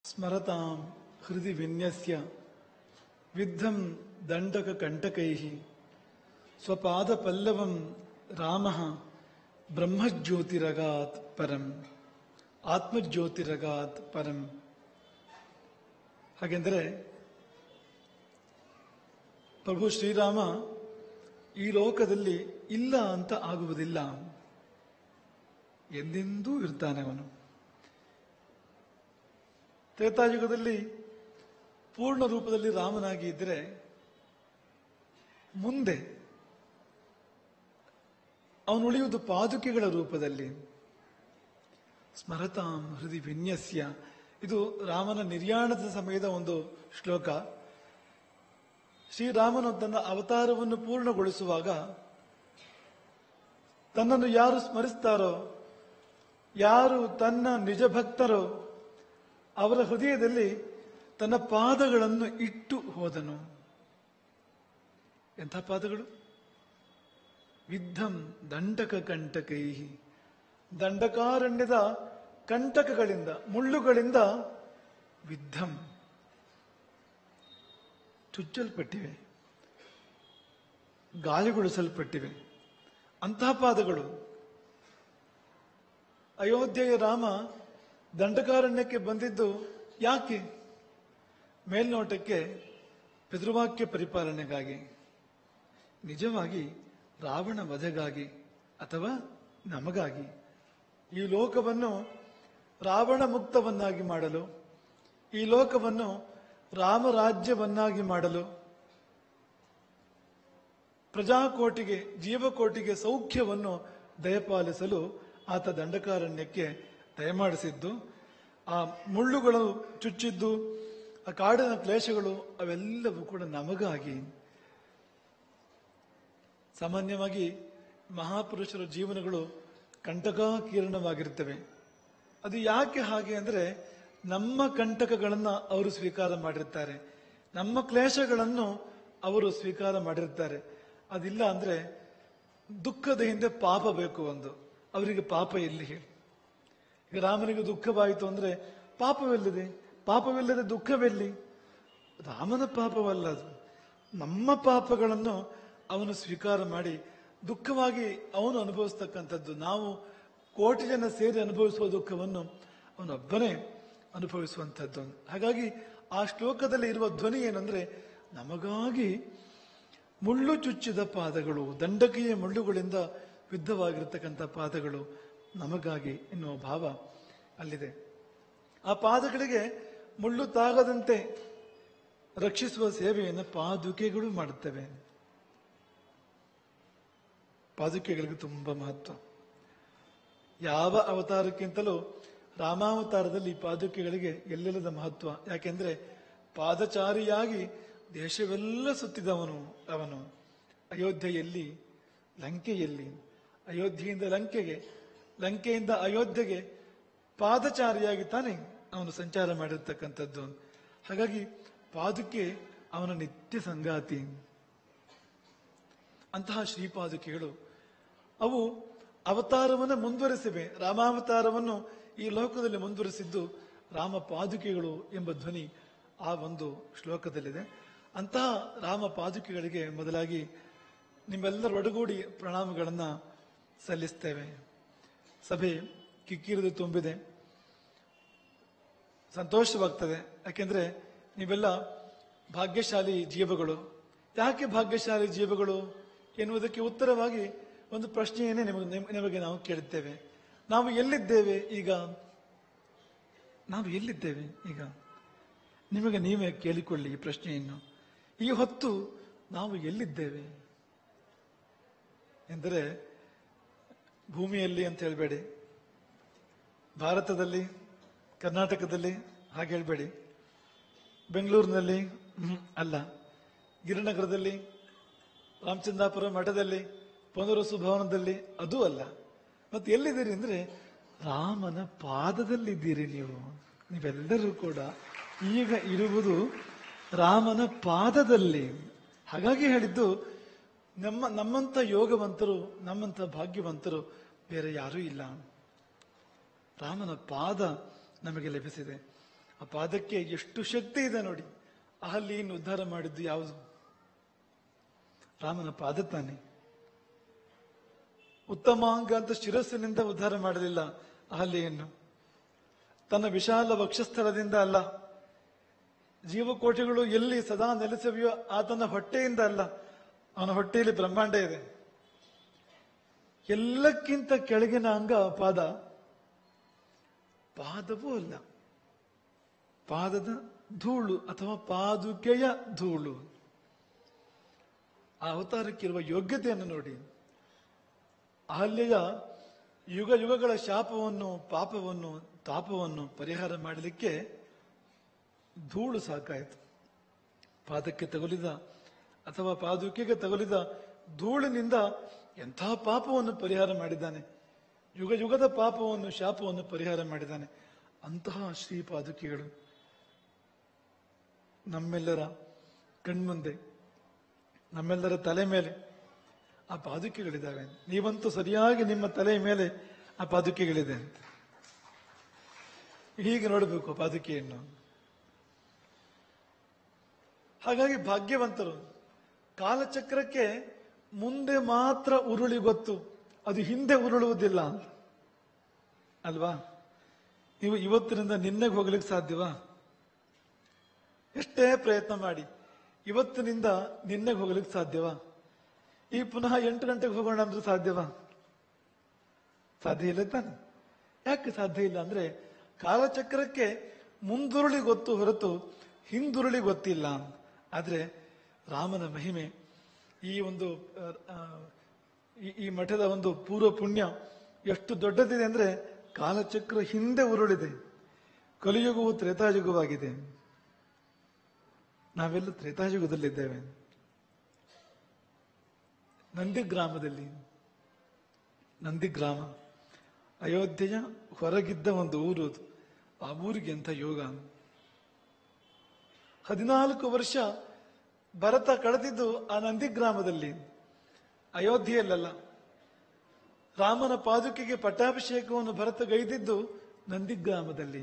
ಸ್ಮರತಾಂ ಹೃದಯ ವಿನ್ಯಸ್ಯ ವಿದ್ಧಂ ದಂಡಕ ಕಂಟಕೈ ಸ್ವಪಾದ ಪಲ್ಲವಂ ರಾಮ ಬ್ರಹ್ಮಜ್ಯೋತಿರಗಾತ್ ಪರಂ ಆತ್ಮಜ್ಯೋತಿರಗಾತ್ ಪರಂ ಹಾಗೆಂದರೆ ಪ್ರಭು ಶ್ರೀರಾಮ ಈ ಲೋಕದಲ್ಲಿ ಇಲ್ಲ ಅಂತ ಆಗುವುದಿಲ್ಲ ಎಂದೆಂದೂ ಇರ್ತಾನೆ ಅವನು ತ್ರೇತಾಯುಗದಲ್ಲಿ ಪೂರ್ಣ ರೂಪದಲ್ಲಿ ರಾಮನಾಗಿ ಇದ್ದರೆ ಮುಂದೆ ಅವನು ಉಳಿಯುವುದು ಪಾದುಕೆಗಳ ರೂಪದಲ್ಲಿ ಸ್ಮರತಾಂ ಹೃದಯ ವಿನ್ಯಸ್ಯ ಇದು ರಾಮನ ನಿರ್ಯಾಣದ ಸಮಯದ ಒಂದು ಶ್ಲೋಕ ಶ್ರೀರಾಮನು ತನ್ನ ಅವತಾರವನ್ನು ಪೂರ್ಣಗೊಳಿಸುವಾಗ ತನ್ನನ್ನು ಯಾರು ಸ್ಮರಿಸ್ತಾರೋ ಯಾರು ತನ್ನ ನಿಜ ಭಕ್ತರೋ ಅವರ ಹೃದಯದಲ್ಲಿ ತನ್ನ ಪಾದಗಳನ್ನು ಇಟ್ಟು ಹೋದನು ಎಂಥ ಪಾದಗಳು ವಿದ್ಧಂ ದಂಡಕ ಕಂಟಕೈ ದಂಡಕಾರಣ್ಯದ ಕಂಟಕಗಳಿಂದ ಮುಳ್ಳುಗಳಿಂದ ವಿದ್ಧಂ ಚುಚ್ಚಲ್ಪಟ್ಟಿವೆ ಗಾಳಿಗೊಳಿಸಲ್ಪಟ್ಟಿವೆ ಅಂತಹ ಪಾದಗಳು ಅಯೋಧ್ಯೆಯ ರಾಮ ದಂಡಕಾರಣ್ಯಕ್ಕೆ ಬಂದಿದ್ದು ಯಾಕೆ ಮೇಲ್ನೋಟಕ್ಕೆ ಪಿತೃವಾಕ್ಯ ಪರಿಪಾಲನೆಗಾಗಿ ನಿಜವಾಗಿ ರಾವಣ ವಧೆಗಾಗಿ ಅಥವಾ ನಮಗಾಗಿ ಈ ಲೋಕವನ್ನು ರಾವಣ ಮುಕ್ತವನ್ನಾಗಿ ಮಾಡಲು ಈ ಲೋಕವನ್ನು ರಾಮರಾಜ್ಯವನ್ನಾಗಿ ಮಾಡಲು ಪ್ರಜಾಕೋಟಿಗೆ ಜೀವಕೋಟಿಗೆ ಸೌಖ್ಯವನ್ನು ದಯಪಾಲಿಸಲು ಆತ ದಂಡಕಾರಣ್ಯಕ್ಕೆ ದಯಮಾಡಿಸಿದ್ದು ಆ ಮುಳ್ಳುಗಳು ಚುಚ್ಚಿದ್ದು ಆ ಕಾಡಿನ ಕ್ಲೇಶಗಳು ಅವೆಲ್ಲವೂ ಕೂಡ ನಮಗಾಗಿ ಸಾಮಾನ್ಯವಾಗಿ ಮಹಾಪುರುಷರ ಜೀವನಗಳು ಕಂಟಕಾಕೀರ್ಣವಾಗಿರ್ತವೆ ಅದು ಯಾಕೆ ಹಾಗೆ ಅಂದ್ರೆ ನಮ್ಮ ಕಂಟಕಗಳನ್ನ ಅವರು ಸ್ವೀಕಾರ ಮಾಡಿರ್ತಾರೆ ನಮ್ಮ ಕ್ಲೇಶಗಳನ್ನು ಅವರು ಸ್ವೀಕಾರ ಮಾಡಿರ್ತಾರೆ ಅದಿಲ್ಲ ಅಂದ್ರೆ ದುಃಖದ ಹಿಂದೆ ಪಾಪ ಬೇಕು ಒಂದು ಅವರಿಗೆ ಪಾಪ ಎಲ್ಲಿ ಹೇಳಿ ಈಗ ರಾಮನಿಗೆ ದುಃಖವಾಯಿತು ಅಂದ್ರೆ ಪಾಪವೆಲ್ಲಿದೆ ಪಾಪವಿಲ್ಲದೆ ದುಃಖವೆಲ್ಲಿ ರಾಮನ ಪಾಪವಲ್ಲ ಅದು ನಮ್ಮ ಪಾಪಗಳನ್ನು ಅವನು ಸ್ವೀಕಾರ ಮಾಡಿ ದುಃಖವಾಗಿ ಅವನು ಅನುಭವಿಸ್ತಕ್ಕಂಥದ್ದು ನಾವು ಕೋಟಿ ಜನ ಸೇರಿ ಅನುಭವಿಸುವ ದುಃಖವನ್ನು ಅವನೊಬ್ಬನೇ ಅನುಭವಿಸುವಂಥದ್ದು ಹಾಗಾಗಿ ಆ ಶ್ಲೋಕದಲ್ಲಿ ಇರುವ ಧ್ವನಿ ಏನಂದ್ರೆ ನಮಗಾಗಿ ಮುಳ್ಳು ಚುಚ್ಚಿದ ಪಾದಗಳು ದಂಡಕೀಯ ಮುಳ್ಳುಗಳಿಂದ ವಿದ್ಧವಾಗಿರ್ತಕ್ಕಂಥ ಪಾದಗಳು ನಮಗಾಗಿ ಎನ್ನುವ ಭಾವ ಅಲ್ಲಿದೆ ಆ ಪಾದಗಳಿಗೆ ಮುಳ್ಳು ತಾಗದಂತೆ ರಕ್ಷಿಸುವ ಸೇವೆಯನ್ನು ಪಾದುಕೆಗಳು ಮಾಡುತ್ತವೆ ಪಾದುಕೆಗಳಿಗೆ ತುಂಬಾ ಮಹತ್ವ ಯಾವ ಅವತಾರಕ್ಕಿಂತಲೂ ರಾಮಾವತಾರದಲ್ಲಿ ಈ ಪಾದುಕೆಗಳಿಗೆ ಎಲ್ಲೆಲ್ಲದ ಮಹತ್ವ ಯಾಕೆಂದ್ರೆ ಪಾದಚಾರಿಯಾಗಿ ದೇಶವೆಲ್ಲ ಸುತ್ತಿದವನು ಅವನು ಅಯೋಧ್ಯೆಯಲ್ಲಿ ಲಂಕೆಯಲ್ಲಿ ಅಯೋಧ್ಯೆಯಿಂದ ಲಂಕೆಗೆ ಲಂಕೆಯಿಂದ ಅಯೋಧ್ಯೆಗೆ ಪಾದಚಾರಿಯಾಗಿ ತಾನೆ ಅವನು ಸಂಚಾರ ಮಾಡಿರ್ತಕ್ಕಂಥದ್ದು ಹಾಗಾಗಿ ಪಾದುಕೆ ಅವನ ನಿತ್ಯ ಸಂಗಾತಿ ಅಂತಹ ಶ್ರೀಪಾದುಕೆಗಳು ಅವು ಅವತಾರವನ್ನು ಮುಂದುವರೆಸಿವೆ ರಾಮಾವತಾರವನ್ನು ಈ ಲೋಕದಲ್ಲಿ ಮುಂದುವರೆಸಿದ್ದು ರಾಮ ಪಾದುಕೆಗಳು ಎಂಬ ಧ್ವನಿ ಆ ಒಂದು ಶ್ಲೋಕದಲ್ಲಿದೆ ಅಂತಹ ರಾಮ ಪಾದುಕೆಗಳಿಗೆ ಮೊದಲಾಗಿ ನಿಮ್ಮೆಲ್ಲರ ಒಡಗೂಡಿ ಪ್ರಣಾಮಗಳನ್ನ ಸಲ್ಲಿಸ್ತೇವೆ ಸಭೆ ಕಿಕ್ಕಿರಿದು ತುಂಬಿದೆ ಸಂತೋಷವಾಗ್ತದೆ ಯಾಕೆಂದ್ರೆ ನೀವೆಲ್ಲ ಭಾಗ್ಯಶಾಲಿ ಜೀವಗಳು ಯಾಕೆ ಭಾಗ್ಯಶಾಲಿ ಜೀವಗಳು ಎನ್ನುವುದಕ್ಕೆ ಉತ್ತರವಾಗಿ ಒಂದು ಪ್ರಶ್ನೆಯನ್ನೇ ನಿಮಗೆ ನಿಮ್- ನಿಮಗೆ ನಾವು ಕೇಳುತ್ತೇವೆ ನಾವು ಎಲ್ಲಿದ್ದೇವೆ ಈಗ ನಾವು ಎಲ್ಲಿದ್ದೇವೆ ಈಗ ನಿಮಗೆ ನೀವೇ ಕೇಳಿಕೊಳ್ಳಿ ಈ ಪ್ರಶ್ನೆಯನ್ನು ಈ ಹೊತ್ತು ನಾವು ಎಲ್ಲಿದ್ದೇವೆ ಎಂದರೆ ಭೂಮಿಯಲ್ಲಿ ಅಂತ ಹೇಳಬೇಡಿ ಭಾರತದಲ್ಲಿ ಕರ್ನಾಟಕದಲ್ಲಿ ಹಾಗೆ ಹೇಳಬೇಡಿ ಬೆಂಗಳೂರಿನಲ್ಲಿ ಹ್ಮ್, ಅಲ್ಲ ಗಿರಿನಗರದಲ್ಲಿ ರಾಮಚಂದ್ರಾಪುರ ಮಠದಲ್ಲಿ ಪುನರಸು ಭವನದಲ್ಲಿ ಅದೂ ಅಲ್ಲ ಮತ್ತೆ ಎಲ್ಲಿದ್ದೀರಿ ಅಂದ್ರೆ ರಾಮನ ಪಾದದಲ್ಲಿದ್ದೀರಿ ನೀವು ನೀವೆಲ್ಲರೂ ಕೂಡ ಈಗ ಇರುವುದು ರಾಮನ ಪಾದದಲ್ಲಿ ಹಾಗಾಗಿ ಹೇಳಿದ್ದು ನಮ್ಮ ನಮ್ಮಂತ ಯೋಗವಂತರು ನಮ್ಮಂತ ಭಾಗ್ಯವಂತರು ಬೇರೆ ಯಾರೂ ಇಲ್ಲ ರಾಮನ ಪಾದ ನಮಗೆ ಲಭಿಸಿದೆ ಆ ಪಾದಕ್ಕೆ ಎಷ್ಟು ಶಕ್ತಿ ಇದೆ ನೋಡಿ ಅಹಲ್ಯನ್ನು ಉದ್ಧಾರ ಮಾಡಿದ್ದು ಯಾವುದು ರಾಮನ ಪಾದ ತಾನೆ ಉತ್ತಮಾಂಗ ಅಂತ ಶಿರಸ್ಸಿನಿಂದ ಉದ್ಧಾರ ಮಾಡಲಿಲ್ಲ ಅಹಲ್ಯೆಯನ್ನು ತನ್ನ ವಿಶಾಲ ವಕ್ಷಸ್ಥಳದಿಂದ ಅಲ್ಲ ಜೀವಕೋಟಿಗಳು ಎಲ್ಲಿ ಸದಾ ನೆಲೆಸವೆಯೋ ಆತನ ಹೊಟ್ಟೆಯಿಂದ ಅಲ್ಲ ಅವನ ಹೊಟ್ಟೆಯಲ್ಲಿ ಬ್ರಹ್ಮಾಂಡ ಇದೆ ಎಲ್ಲಕ್ಕಿಂತ ಕೆಳಗಿನ ಅಂಗ ಪಾದ ಪಾದವೂ ಅಲ್ಲ ಪಾದದ ಧೂಳು ಅಥವಾ ಪಾದುಕೆಯ ಧೂಳು ಆ ಅವತಾರಕ್ಕಿರುವ ಯೋಗ್ಯತೆಯನ್ನು ನೋಡಿ ಅಹಲ್ಯೆಯ ಯುಗ ಯುಗಗಳ ಶಾಪವನ್ನು ಪಾಪವನ್ನು ತಾಪವನ್ನು ಪರಿಹಾರ ಮಾಡಲಿಕ್ಕೆ ಧೂಳು ಸಾಕಾಯಿತು ಪಾದಕ್ಕೆ ತಗುಲಿದ ಅಥವಾ ಪಾದುಕೆಗೆ ತಗುಲಿದ ಧೂಳಿನಿಂದ ಎಂಥ ಪಾಪವನ್ನು ಪರಿಹಾರ ಮಾಡಿದ್ದಾನೆ ಯುಗ ಯುಗದ ಪಾಪವನ್ನು ಶಾಪವನ್ನು ಪರಿಹಾರ ಮಾಡಿದ್ದಾನೆ ಅಂತಹ ಶ್ರೀ ಪಾದುಕೆಗಳು ನಮ್ಮೆಲ್ಲರ ಕಣ್ಮುಂದೆ ನಮ್ಮೆಲ್ಲರ ತಲೆ ಮೇಲೆ ಆ ಪಾದುಕೆಗಳಿದ್ದಾವೆ ನೀವಂತೂ ಸರಿಯಾಗಿ ನಿಮ್ಮ ತಲೆಯ ಮೇಲೆ ಆ ಪಾದುಕೆಗಳಿದೆ ಅಂತ ಹೀಗೆ ನೋಡಬೇಕು ಪಾದುಕೆಯನ್ನು ಹಾಗಾಗಿ ಭಾಗ್ಯವಂತರು ಕಾಲಚಕ್ರಕ್ಕೆ ಮುಂದೆ ಮಾತ್ರ ಉರುಳಿ ಗೊತ್ತು ಅದು ಹಿಂದೆ ಉರುಳುವುದಿಲ್ಲ ಅಂತ ಅಲ್ವಾ ನೀವು ಇವತ್ತಿನಿಂದ ನಿನ್ನೆಗೆ ಹೋಗ್ಲಿಕ್ಕೆ ಸಾಧ್ಯವಾ ಎಷ್ಟೇ ಪ್ರಯತ್ನ ಮಾಡಿ ಇವತ್ತಿನಿಂದ ನಿನ್ನೆಗೆ ಹೋಗ್ಲಿಕ್ಕೆ ಸಾಧ್ಯವಾ ಈ ಪುನಃ ಎಂಟು ಗಂಟೆಗೆ ಹೋಗೋಣ ಅಂದ್ರೆ ಸಾಧ್ಯವಾ ಸಾಧ್ಯ ಇಲ್ಲ ತಾನೆ ಯಾಕೆ ಸಾಧ್ಯ ಇಲ್ಲ ಅಂದ್ರೆ ಕಾಲಚಕ್ರಕ್ಕೆ ಮುಂದುರುಳಿ ಗೊತ್ತು ಹೊರತು ಹಿಂದುರುಳಿ ಗೊತ್ತಿಲ್ಲ ಆದ್ರೆ ರಾಮನ ಮಹಿಮೆ ಈ ಒಂದು ಆ, ಆ, ಈ- ಈ ಮಠದ ಒಂದು ಪೂರ್ವ ಪುಣ್ಯ ಎಷ್ಟು ದೊಡ್ಡದಿದೆ ಅಂದ್ರೆ ಕಾಲಚಕ್ರ ಹಿಂದೆ ಉರುಳಿದೆ ಕಲಿಯುಗವು ತ್ರೇತಾಯುಗವಾಗಿದೆ ನಾವೆಲ್ಲ ತ್ರೇತಾಯುಗದಲ್ಲಿದ್ದೇವೆ ನಂದಿ ಗ್ರಾಮದಲ್ಲಿ ನಂದಿ ಗ್ರಾಮ ಅಯೋಧ್ಯೆಯ ಹೊರಗಿದ್ದ ಒಂದು ಊರು ಅದು ಆ ಊರಿಗೆ ಎಂಥ ಯೋಗ ಹದಿನಾಲ್ಕು ವರ್ಷ ಭರತ ಕಳೆದಿದ್ದು ಆ ನಂದಿ ಗ್ರಾಮದಲ್ಲಿ ಅಯೋಧ್ಯೆಯಲ್ಲ ರಾಮನ ಪಾದುಕೆಗೆ ಪಟ್ಟಾಭಿಷೇಕವನ್ನು ಭರತ ಗೈದಿದ್ದು ನಂದಿ ಗ್ರಾಮದಲ್ಲಿ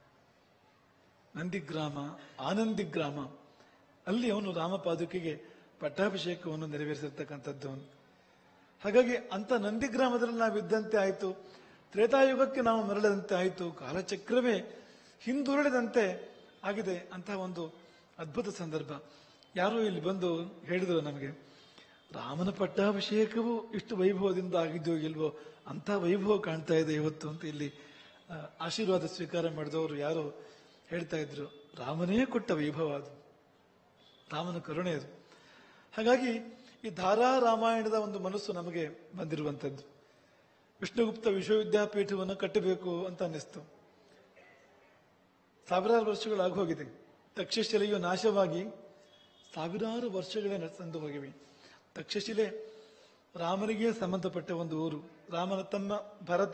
ನಂದಿ ಗ್ರಾಮ ಆನಂದಿ ಗ್ರಾಮ ಅಲ್ಲಿ ಅವನು ರಾಮ ಪಾದುಕೆಗೆ ಪಟ್ಟಾಭಿಷೇಕವನ್ನು ನೆರವೇರಿಸಿರ್ತಕ್ಕಂಥದ್ದು ಹಾಗಾಗಿ ಅಂತ ನಂದಿ ಗ್ರಾಮದಲ್ಲಿ ನಾವು ಇದ್ದಂತೆ ಆಯಿತು ತ್ರೇತಾಯುಗಕ್ಕೆ ನಾವು ಮರಳದಂತೆ ಆಯಿತು ಕಾಲಚಕ್ರವೇ ಹಿಂದುರುಳಿದಂತೆ ಆಗಿದೆ ಅಂತಹ ಒಂದು ಅದ್ಭುತ ಸಂದರ್ಭ ಯಾರೋ ಇಲ್ಲಿ ಬಂದು ಹೇಳಿದರು ನಮಗೆ ರಾಮನ ಪಟ್ಟಾಭಿಷೇಕವು ಇಷ್ಟು ವೈಭವದಿಂದ ಆಗಿದೆಯೋ ಇಲ್ವೋ ಅಂತ ವೈಭವ ಕಾಣ್ತಾ ಇದೆ ಇವತ್ತು ಅಂತ ಇಲ್ಲಿ ಆ, ಆಶೀರ್ವಾದ ಸ್ವೀಕಾರ ಮಾಡಿದವರು ಯಾರೋ ಹೇಳ್ತಾ ಇದ್ರು ರಾಮನೇ ಕೊಟ್ಟ ವೈಭವ ಅದು ರಾಮನ ಕರುಣೆ ಅದು ಹಾಗಾಗಿ ಈ ಧಾರಾ ರಾಮಾಯಣದ ಒಂದು ಮನಸ್ಸು ನಮಗೆ ಬಂದಿರುವಂಥದ್ದು ವಿಷ್ಣುಗುಪ್ತ ವಿಶ್ವವಿದ್ಯಾಪೀಠವನ್ನು ಕಟ್ಟಬೇಕು ಅಂತ ಅನ್ನಿಸ್ತು ಸಾವಿರಾರು ವರ್ಷಗಳಾಗಿ ಹೋಗಿದೆ ತಕ್ಷಶಿಲೆಯು ನಾಶವಾಗಿ ಸಾವಿರಾರು ವರ್ಷಗಳೇ ನಡೆಸಂದು ಹೋಗಿವೆ ತಕ್ಷಶಿಲೆ ರಾಮನಿಗೆ ಸಂಬಂಧಪಟ್ಟ ಒಂದು ಊರು ರಾಮನ ತಮ್ಮ ಭರತ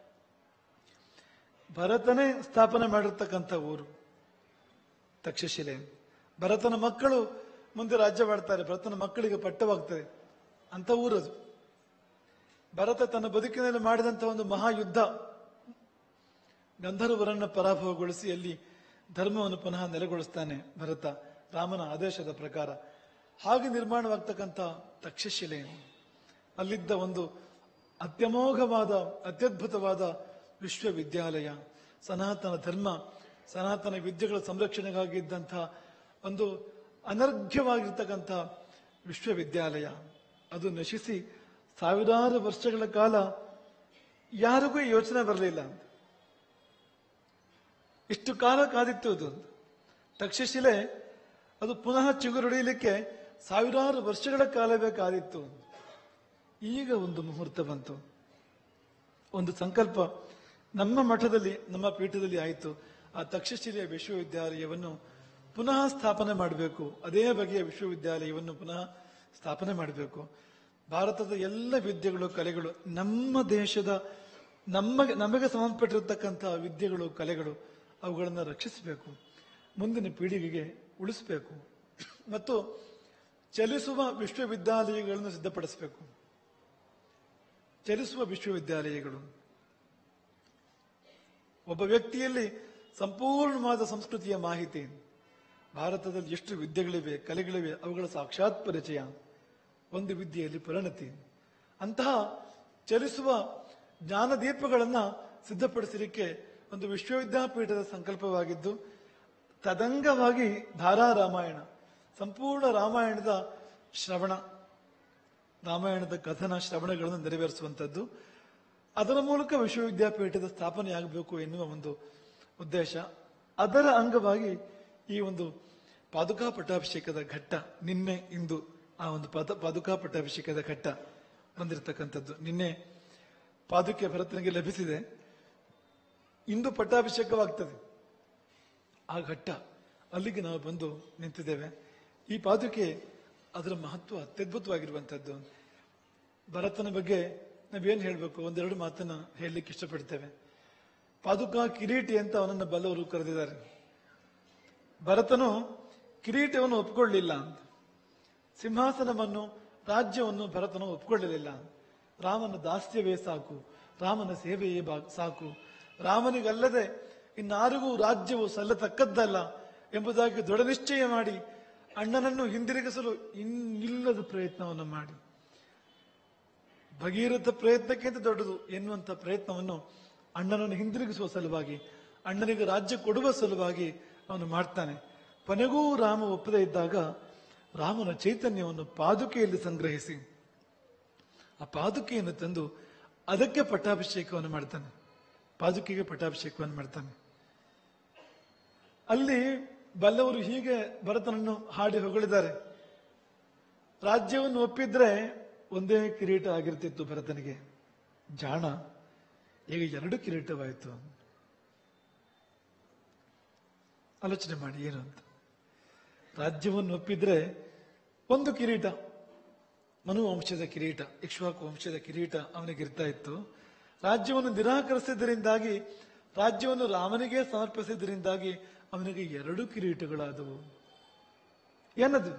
ಭರತನೇ ಸ್ಥಾಪನೆ ಮಾಡಿರ್ತಕ್ಕಂಥ ಊರು ತಕ್ಷಶಿಲೆ ಭರತನ ಮಕ್ಕಳು ಮುಂದೆ ರಾಜ್ಯ ಮಾಡ್ತಾರೆ ಭರತನ ಮಕ್ಕಳಿಗೆ ಪಟ್ಟವಾಗ್ತದೆ ಅಂತ ಊರದು ಭರತ ತನ್ನ ಬದುಕಿನಲ್ಲಿ ಮಾಡಿದಂಥ ಒಂದು ಮಹಾಯುದ್ಧ ಗಂಧರ್ವರನ್ನ ಪರಾಭವಗೊಳಿಸಿ ಅಲ್ಲಿ ಧರ್ಮವನ್ನು ಪುನಃ ನೆಲೆಗೊಳಿಸ್ತಾನೆ ಭರತ ರಾಮನ ಆದೇಶದ ಪ್ರಕಾರ ಹಾಗೆ ನಿರ್ಮಾಣವಾಗ್ತಕ್ಕಂಥ ತಕ್ಷಶಿಲೆ ಅಲ್ಲಿದ್ದ ಒಂದು ಅತ್ಯಮೋಘವಾದ ಅತ್ಯದ್ಭುತವಾದ ವಿಶ್ವವಿದ್ಯಾಲಯ ಸನಾತನ ಧರ್ಮ ಸನಾತನ ವಿದ್ಯೆಗಳ ಸಂರಕ್ಷಣೆಗಾಗಿ ಇದ್ದಂಥ ಒಂದು ಅನರ್ಘ್ಯವಾಗಿರ್ತಕ್ಕಂಥ ವಿಶ್ವವಿದ್ಯಾಲಯ ಅದು ನಶಿಸಿ ಸಾವಿರಾರು ವರ್ಷಗಳ ಕಾಲ ಯಾರಿಗೂ ಯೋಚನೆ ಬರಲಿಲ್ಲ ಅಂತ ಇಷ್ಟು ಕಾಲ ಕಾದಿತ್ತು ಅದು ತಕ್ಷಶಿಲೆ ಅದು ಪುನಃ ಚಿಗುರುಡಿಯಲಿಕ್ಕೆ ಸಾವಿರಾರು ವರ್ಷಗಳ ಕಾಲವೇ ಕಾದಿತ್ತು ಈಗ ಒಂದು ಮುಹೂರ್ತ ಬಂತು ಒಂದು ಸಂಕಲ್ಪ ನಮ್ಮ ಮಠದಲ್ಲಿ ನಮ್ಮ ಪೀಠದಲ್ಲಿ ಆಯಿತು ಆ ತಕ್ಷಶಿಲೆಯ ವಿಶ್ವವಿದ್ಯಾಲಯವನ್ನು ಪುನಃ ಸ್ಥಾಪನೆ ಮಾಡಬೇಕು ಅದೇ ಬಗೆಯ ವಿಶ್ವವಿದ್ಯಾಲಯವನ್ನು ಪುನಃ ಸ್ಥಾಪನೆ ಮಾಡಬೇಕು ಭಾರತದ ಎಲ್ಲ ವಿದ್ಯೆಗಳು ಕಲೆಗಳು ನಮ್ಮ ದೇಶದ ನಮಗೆ ನಮಗೆ ಸಂಬಂಧಪಟ್ಟಿರತಕ್ಕಂತಹ ವಿದ್ಯೆಗಳು ಕಲೆಗಳು ಅವುಗಳನ್ನು ರಕ್ಷಿಸಬೇಕು ಮುಂದಿನ ಪೀಳಿಗೆಗೆ ಉಳಿಸಬೇಕು ಮತ್ತು ಚಲಿಸುವ ವಿಶ್ವವಿದ್ಯಾಲಯಗಳನ್ನು ಸಿದ್ಧಪಡಿಸಬೇಕು ಚಲಿಸುವ ವಿಶ್ವವಿದ್ಯಾಲಯಗಳು ಒಬ್ಬ ವ್ಯಕ್ತಿಯಲ್ಲಿ ಸಂಪೂರ್ಣವಾದ ಸಂಸ್ಕೃತಿಯ ಮಾಹಿತಿ ಭಾರತದಲ್ಲಿ ಎಷ್ಟು ವಿದ್ಯೆಗಳಿವೆ ಕಲೆಗಳಿವೆ ಅವುಗಳ ಸಾಕ್ಷಾತ್ ಪರಿಚಯ ಒಂದು ವಿದ್ಯೆಯಲ್ಲಿ ಪರಿಣತಿ ಅಂತಹ ಚಲಿಸುವ ಜ್ಞಾನದೀಪಗಳನ್ನ ಸಿದ್ಧಪಡಿಸಲಿಕ್ಕೆ ಒಂದು ವಿಶ್ವವಿದ್ಯಾಪೀಠದ ಸಂಕಲ್ಪವಾಗಿದ್ದು ತದಂಗವಾಗಿ ಧಾರಾ ರಾಮಾಯಣ ಸಂಪೂರ್ಣ ರಾಮಾಯಣದ ಶ್ರವಣ ರಾಮಾಯಣದ ಕಥನ ಶ್ರವಣಗಳನ್ನು ನೆರವೇರಿಸುವಂಥದ್ದು ಅದರ ಮೂಲಕ ವಿಶ್ವವಿದ್ಯಾಪೀಠದ ಸ್ಥಾಪನೆಯಾಗಬೇಕು ಎನ್ನುವ ಒಂದು ಉದ್ದೇಶ ಅದರ ಅಂಗವಾಗಿ ಈ ಒಂದು ಪಾದುಕಾ ಪಟ್ಟಾಭಿಷೇಕದ ಘಟ್ಟ ನಿನ್ನೆ ಇಂದು ಆ ಒಂದು ಪದ ಪಾದುಕಾ ಪಟ್ಟಾಭಿಷೇಕದ ಘಟ್ಟ ಬಂದಿರತಕ್ಕಂಥದ್ದು ನಿನ್ನೆ ಪಾದುಕೆ ಭರತನಿಗೆ ಲಭಿಸಿದೆ ಇಂದು ಪಟ್ಟಾಭಿಷೇಕವಾಗ್ತದೆ ಆ ಘಟ್ಟ ಅಲ್ಲಿಗೆ ನಾವು ಬಂದು ನಿಂತಿದ್ದೇವೆ ಈ ಪಾದುಕೆ ಅದರ ಮಹತ್ವ ಅತ್ಯದ್ಭುತವಾಗಿರುವಂಥದ್ದು ಭರತನ ಬಗ್ಗೆ ನಾವೇನು ಹೇಳಬೇಕು ಒಂದೆರಡು ಮಾತನ್ನ ಹೇಳಲಿಕ್ಕೆ ಇಷ್ಟಪಡ್ತೇವೆ ಪಾದುಕಾ ಕಿರೀಟಿ ಅಂತ ಅವನನ್ನು ಬಲ್ಲವರು ಕರೆದಿದ್ದಾರೆ ಭರತನು ಕಿರೀಟವನ್ನು ಒಪ್ಪಿಕೊಳ್ಳಲಿಲ್ಲ ಅಂತ ಸಿಂಹಾಸನವನ್ನು ರಾಜ್ಯವನ್ನು ಭರತನು ಒಪ್ಪಿಕೊಳ್ಳಲಿಲ್ಲ ರಾಮನ ದಾಸ್ಯವೇ ಸಾಕು ರಾಮನ ಸೇವೆಯೇ ಬಾ- ಸಾಕು ರಾಮನಿಗಲ್ಲದೆ ಇನ್ನಾರಿಗೂ ರಾಜ್ಯವು ಸಲ್ಲತಕ್ಕದ್ದಲ್ಲ ಎಂಬುದಾಗಿ ದೃಢ ನಿಶ್ಚಯ ಮಾಡಿ ಅಣ್ಣನನ್ನು ಹಿಂದಿರುಗಿಸಲು ಇನ್ನಿಲ್ಲದ ಪ್ರಯತ್ನವನ್ನು ಮಾಡಿ ಭಗೀರಥ ಪ್ರಯತ್ನಕ್ಕಿಂತ ದೊಡ್ಡದು ಎನ್ನುವಂತ ಪ್ರಯತ್ನವನ್ನು ಅಣ್ಣನನ್ನು ಹಿಂದಿರುಗಿಸುವ ಸಲುವಾಗಿ ಅಣ್ಣನಿಗೆ ರಾಜ್ಯ ಕೊಡುವ ಸಲುವಾಗಿ ಅವನು ಮಾಡ್ತಾನೆ ಕೊನೆಗೂ ರಾಮ ಒಪ್ಪದೇ ಇದ್ದಾಗ ರಾಮನ ಚೈತನ್ಯವನ್ನು ಪಾದುಕೆಯಲ್ಲಿ ಸಂಗ್ರಹಿಸಿ ಆ ಪಾದುಕೆಯನ್ನು ತಂದು ಅದಕ್ಕೆ ಪಟ್ಟಾಭಿಷೇಕವನ್ನು ಮಾಡ್ತಾನೆ ಪಾದುಕೆಗೆ ಪಟ್ಟಾಭಿಷೇಕವನ್ನು ಮಾಡ್ತಾನೆ ಅಲ್ಲಿ ಬಲ್ಲವರು ಹೀಗೆ ಭರತನನ್ನು ಹಾಡಿ ಹೊಗಳಿದ್ದಾರೆ ರಾಜ್ಯವನ್ನು ಒಪ್ಪಿದ್ರೆ ಒಂದೇ ಕಿರೀಟ ಆಗಿರ್ತಿತ್ತು ಭರತನಿಗೆ ಜಾಣ ಈಗ ಎರಡು ಕಿರೀಟವಾಯಿತು ಆಲೋಚನೆ ಮಾಡಿ ಏನು ಅಂತ ರಾಜ್ಯವನ್ನು ಒಪ್ಪಿದ್ರೆ ಒಂದು ಕಿರೀಟ ಮನು ವಂಶದ ಕಿರೀಟ ಇಕ್ಷ್ವಾಕು ವಂಶದ ಕಿರೀಟ ಅವನಿಗೆ ಇರ್ತಾ ಇತ್ತು ರಾಜ್ಯವನ್ನು ನಿರಾಕರಿಸಿದ್ದರಿಂದಾಗಿ ರಾಜ್ಯವನ್ನು ರಾಮನಿಗೆ ಸಮರ್ಪಿಸಿದ್ದರಿಂದಾಗಿ ಅವನಿಗೆ ಎರಡು ಕಿರೀಟಗಳಾದವು ಏನದು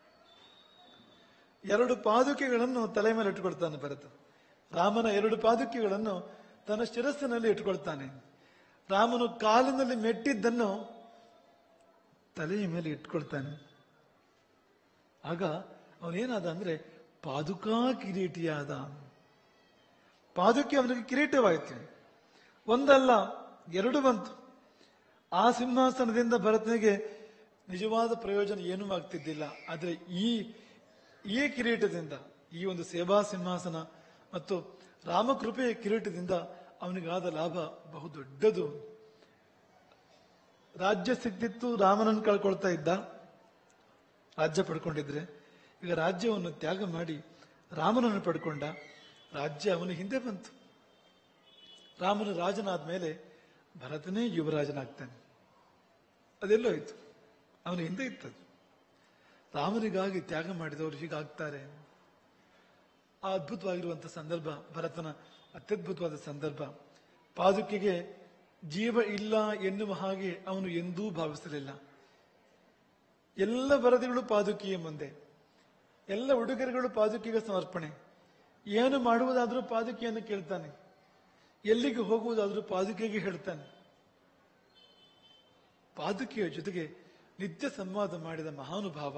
ಎರಡು ಪಾದುಕೆಗಳನ್ನು ತಲೆ ಮೇಲೆ ಇಟ್ಟುಕೊಳ್ತಾನೆ ಭರತ ರಾಮನ ಎರಡು ಪಾದುಕೆಗಳನ್ನು ತನ್ನ ಶಿರಸ್ಸಿನಲ್ಲಿ ಇಟ್ಟುಕೊಳ್ತಾನೆ ರಾಮನು ಕಾಲಿನಲ್ಲಿ ಮೆಟ್ಟಿದ್ದನ್ನು ತಲೆಯ ಮೇಲೆ ಇಟ್ಕೊಳ್ತಾನೆ ಆಗ ಅವನೇನಾದ ಅಂದ್ರೆ ಪಾದುಕಾ ಕಿರೀಟಿಯಾದ ಪಾದುಕೆ ಅವನಿಗೆ ಕಿರೀಟವಾಯಿತು ಒಂದಲ್ಲ ಎರಡು ಬಂತು ಆ ಸಿಂಹಾಸನದಿಂದ ಭರತನಿಗೆ ನಿಜವಾದ ಪ್ರಯೋಜನ ಏನೂ ಆಗ್ತಿದ್ದಿಲ್ಲ ಆದರೆ ಈ ಈ ಕಿರೀಟದಿಂದ ಈ ಒಂದು ಸೇವಾ ಸಿಂಹಾಸನ ಮತ್ತು ರಾಮಕೃಪೆಯ ಕಿರೀಟದಿಂದ ಅವನಿಗಾದ ಲಾಭ ಬಹುದೊಡ್ಡದು ರಾಜ್ಯ ಸಿಕ್ತಿತ್ತು ರಾಮನನ್ನು ಕಳ್ಕೊಳ್ತಾ ಇದ್ದ ರಾಜ್ಯ ಪಡ್ಕೊಂಡಿದ್ರೆ ಈಗ ರಾಜ್ಯವನ್ನು ತ್ಯಾಗ ಮಾಡಿ ರಾಮನನ್ನು ಪಡ್ಕೊಂಡ ರಾಜ್ಯ ಅವನ ಹಿಂದೆ ಬಂತು ರಾಮನು ರಾಜನಾದ ಮೇಲೆ ಭರತನೇ ಯುವರಾಜನಾಗ್ತಾನೆ ಅದೆಲ್ಲೋ ಆಯ್ತು ಅವನ ಹಿಂದೆ ಇತ್ತದು ರಾಮನಿಗಾಗಿ ತ್ಯಾಗ ಮಾಡಿದವರು ಹೀಗಾಗ್ತಾರೆ ಆ ಅದ್ಭುತವಾಗಿರುವಂತಹ ಸಂದರ್ಭ ಭರತನ ಅತ್ಯದ್ಭುತವಾದ ಸಂದರ್ಭ ಪಾದುಕೆಗೆ ಜೀವ ಇಲ್ಲ ಎನ್ನುವ ಹಾಗೆ ಅವನು ಎಂದೂ ಭಾವಿಸಲಿಲ್ಲ ಎಲ್ಲ ವರದಿಗಳು ಪಾದುಕೆಯ ಮುಂದೆ ಎಲ್ಲ ಉಡುಗೊರೆಗಳು ಪಾದುಕೆಗೆ ಸಮರ್ಪಣೆ ಏನು ಮಾಡುವುದಾದ್ರೂ ಪಾದುಕೆಯನ್ನು ಕೇಳ್ತಾನೆ ಎಲ್ಲಿಗೆ ಹೋಗುವುದಾದ್ರೂ ಪಾದುಕೆಗೆ ಹೇಳ್ತಾನೆ ಪಾದುಕೆಯ ಜೊತೆಗೆ ನಿತ್ಯ ಸಂವಾದ ಮಾಡಿದ ಮಹಾನುಭಾವ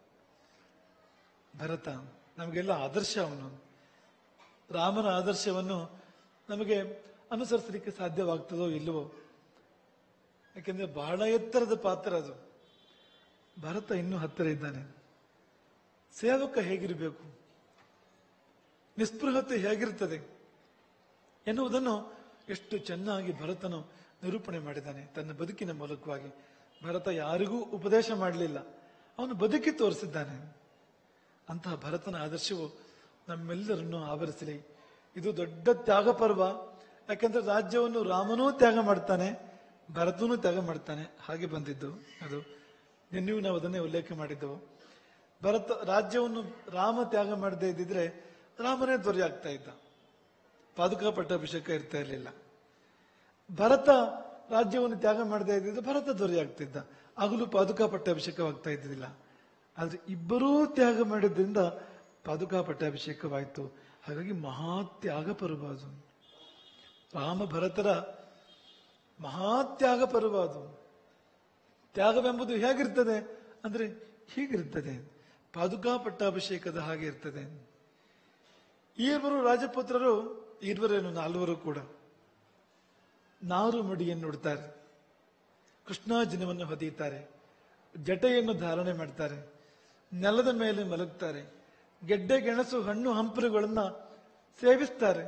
ಭರತ ನಮಗೆಲ್ಲ ಆದರ್ಶ ಅವನು ರಾಮನ ಆದರ್ಶವನ್ನು ನಮಗೆ ಅನುಸರಿಸಲಿಕ್ಕೆ ಸಾಧ್ಯವಾಗ್ತದೋ ಇಲ್ಲವೋ ಯಾಕೆಂದ್ರೆ ಬಹಳ ಎತ್ತರದ ಪಾತ್ರ ಅದು ಭರತ ಇನ್ನೂ ಹತ್ತಿರ ಇದ್ದಾನೆ ಸೇವಕ ಹೇಗಿರಬೇಕು ನಿಸ್ಪೃಹತೆ ಹೇಗಿರ್ತದೆ ಎನ್ನುವುದನ್ನು ಎಷ್ಟು ಚೆನ್ನಾಗಿ ಭರತನು ನಿರೂಪಣೆ ಮಾಡಿದ್ದಾನೆ ತನ್ನ ಬದುಕಿನ ಮೂಲಕವಾಗಿ ಭರತ ಯಾರಿಗೂ ಉಪದೇಶ ಮಾಡಲಿಲ್ಲ ಅವನು ಬದುಕಿ ತೋರಿಸಿದ್ದಾನೆ ಅಂತಹ ಭರತನ ಆದರ್ಶವು ನಮ್ಮೆಲ್ಲರನ್ನು ಆವರಿಸಲಿ ಇದು ದೊಡ್ಡ ತ್ಯಾಗ ಪರ್ವ ಯಾಕಂದ್ರೆ ರಾಜ್ಯವನ್ನು ರಾಮನೂ ತ್ಯಾಗ ಮಾಡ್ತಾನೆ ಭರತನೂ ತ್ಯಾಗ ಮಾಡ್ತಾನೆ ಹಾಗೆ ಬಂದಿದ್ದು ಅದು ನಿನ್ನೆಯೂ ನಾವು ಅದನ್ನೇ ಉಲ್ಲೇಖ ಮಾಡಿದ್ದೆವು ಭರತ ರಾಜ್ಯವನ್ನು ರಾಮ ತ್ಯಾಗ ಮಾಡದೇ ಇದ್ದಿದ್ರೆ ರಾಮನೇ ದೊರೆ ಆಗ್ತಾ ಇದ್ದ ಪಾದುಕಾ ಪಟ್ಟಾಭಿಷೇಕ ಇರ್ತಾ ಇರಲಿಲ್ಲ ಭರತ ರಾಜ್ಯವನ್ನು ತ್ಯಾಗ ಮಾಡದೇ ಇದ್ದಿದ್ರೆ ಭರತ ದೊರೆ ಆಗ್ತಿದ್ದ ಆಗಲೂ ಪಾದುಕಾ ಪಟ್ಟಾಭಿಷೇಕವಾಗ್ತಾ ಇದ್ದಿಲ್ಲ ಆದ್ರೆ ಇಬ್ಬರೂ ತ್ಯಾಗ ಮಾಡಿದ್ರಿಂದ ಪಾದುಕಾ ಪಟ್ಟಾಭಿಷೇಕವಾಯಿತು ಹಾಗಾಗಿ ಮಹಾ ತ್ಯಾಗ ಪರ್ವ ಅದು ರಾಮ ಭರತರ ಮಹಾತ್ಯಾಗ ಪರ್ವ ಅದು ತ್ಯಾಗವೆಂಬುದು ಹೇಗಿರ್ತದೆ ಅಂದ್ರೆ ಹೀಗಿರ್ತದೆ ಪಾದುಕಾ ಪಟ್ಟಾಭಿಷೇಕದ ಹಾಗೆ ಇರ್ತದೆ ಈರ್ವರು ರಾಜಪುತ್ರರು ಈರ್ವರೇನು ನಾಲ್ವರು ಕೂಡ ನಾರು ಮಡಿಯನ್ನು ಉಡ್ತಾರೆ ಕೃಷ್ಣಾಜಿನವನ್ನು ಹೊದೀತಾರೆ ಜಟೆಯನ್ನು ಧಾರಣೆ ಮಾಡ್ತಾರೆ ನೆಲದ ಮೇಲೆ ಮಲಗ್ತಾರೆ ಗೆಡ್ಡೆ ಗೆಣಸು ಹಣ್ಣು ಹಂಪಲುಗಳನ್ನ ಸೇವಿಸ್ತಾರೆ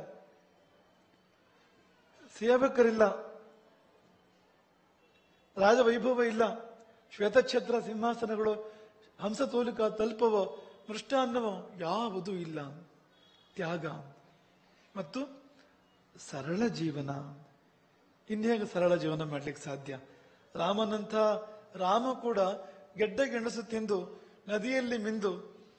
ಸೇವಕರಿಲ್ಲ ರಾಜವೈಭವ ಇಲ್ಲ ಶ್ವೇತಛತ್ರ ಸಿಂಹಾಸನಗಳು ಹಂಸತೋಲಿಕ ತಲ್ಪವೋ ಮೃಷ್ಟಾನ್ನವೋ ಯಾವುದೂ ಇಲ್ಲ ತ್ಯಾಗ ಮತ್ತು ಸರಳ ಜೀವನ ಇನ್ಹೇಗೆ ಸರಳ ಜೀವನ ಮಾಡ್ಲಿಕ್ಕೆ ಸಾಧ್ಯ ರಾಮನಂಥ ರಾಮ ಕೂಡ ಗೆಡ್ಡೆ ಗೆಣಸು ತಿಂದು ನದಿಯಲ್ಲಿ ಮಿಂದು